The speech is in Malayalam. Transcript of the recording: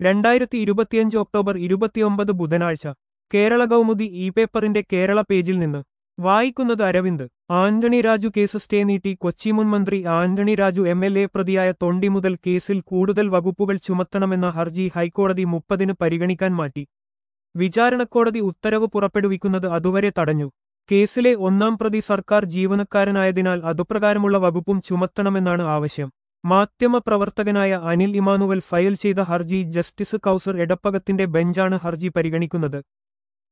രണ്ടായിരത്തി ഇരുപത്തിയഞ്ച് ഒക്ടോബർ ഇരുപത്തിയൊമ്പത് ബുധനാഴ്ച കേരള കൗമുദി ഇ പേപ്പറിന്റെ കേരള പേജിൽ നിന്ന് വായിക്കുന്നത് അരവിന്ദ് ആന്റണി രാജു കേസ് സ്റ്റേ നീട്ടി കൊച്ചി മുൻ മന്ത്രി Antony Raju M L A പ്രതിയായ തൊണ്ടി മുതൽ കേസിൽ കൂടുതൽ വകുപ്പുകൾ ചുമത്തണമെന്ന ഹർജി ഹൈക്കോടതി മുപ്പതിന് പരിഗണിക്കാൻ മാറ്റി വിചാരണക്കോടതി ഉത്തരവ് പുറപ്പെടുവിക്കുന്നത് അതുവരെ തടഞ്ഞു കേസിലെ ഒന്നാം പ്രതി സർക്കാർ ജീവനക്കാരനായതിനാൽ അതുപ്രകാരമുള്ള വകുപ്പും ചുമത്തണമെന്നാണ് ആവശ്യം മാധ്യമപ്രവർത്തകനായ അനിൽ ഇമാനുവൽ ഫയൽ ചെയ്ത ഹർജി ജസ്റ്റിസ് കൌസർ എടപ്പകത്തിന്റെ ബെഞ്ചാണ് ഹർജി പരിഗണിക്കുന്നത്